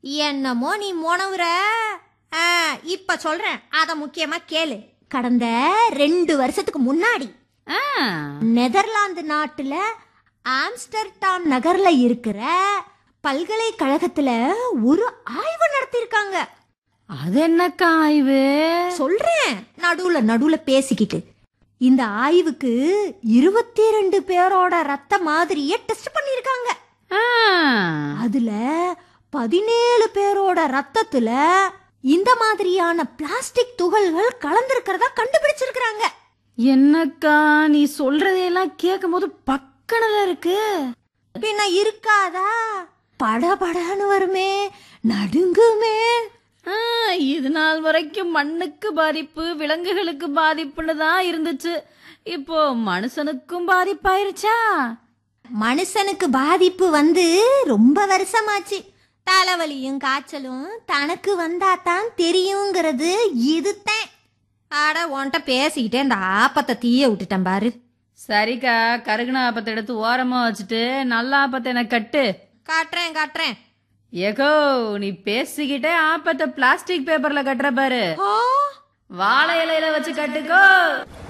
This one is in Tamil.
என்னமோ நீ முனவுற ஆ, இப்ப சொல்றேன் அத முக்கியமா கேளு கடந்த ரெண்டு வருஷத்துக்கு முன்னாடி ஆ, நெதர்லாந்து நாட்டுல ஆம்ஸ்டர்டாம் நகர்ல இருக்கிற பல்கலைக்கழகத்துல ஒரு ஆய்வு நடத்திருக்காங்க அது என்னக்கா ஆய்வு சொல்றேன் நடுவுல நடுவுல பேசிக்கிட்டு இந்த ஆய்வுக்கு இருபத்தி ரெண்டு பேரோட ரத்த மாதிரியே டெஸ்ட் பண்ணிருக்காங்க ஆ, அதுல பதினேழு பேரோட ரத்தத்துல இந்த மாதிரியான பிளாஸ்டிக் துகள்கள் கலந்திருக்கிறதா கண்டுபிடிச்சிருக்காங்க என்னக்கா நீ சொல்றதையெல்லாம் கேட்கும் போது பக்கனல இருக்கு பின்ன இருக்காதா படபடன்னு வருமே நடுங்குமே ஆ, இது நாள் வரைக்கும் மண்ணுக்கு பாதிப்பு விலங்குகளுக்கு பாதிப்புன்னு தான் இருந்துச்சு இப்போ மனுஷனுக்கும் பாதிப்பாயிருச்சா மனுஷனுக்கு பாதிப்பு வந்து ரொம்ப வருஷமாச்சு தலைவலியும் காய்ச்சலும் தனக்கு வந்தா தான் தெரியுங்கிறது இதுதான் ஆட உன்கிட்ட பேசிக்கிட்டே இந்த ஆப்பத்தை தீய விட்டுட்டேன் பாரு சரிக்கா கருகுன ஆப்பத்தை எடுத்து ஓரமா வச்சுட்டு நல்ல ஆப்பத்தை எனக்கு கட்டு காட்டுறேன் காட்டுறேன் ஏகோ நீ பேசிக்கிட்டே ஆப்பத்தை பிளாஸ்டிக் பேப்பர்ல கட்டுற பாரு ஆ வாழை இலையில வச்சு கட்டுக்கோ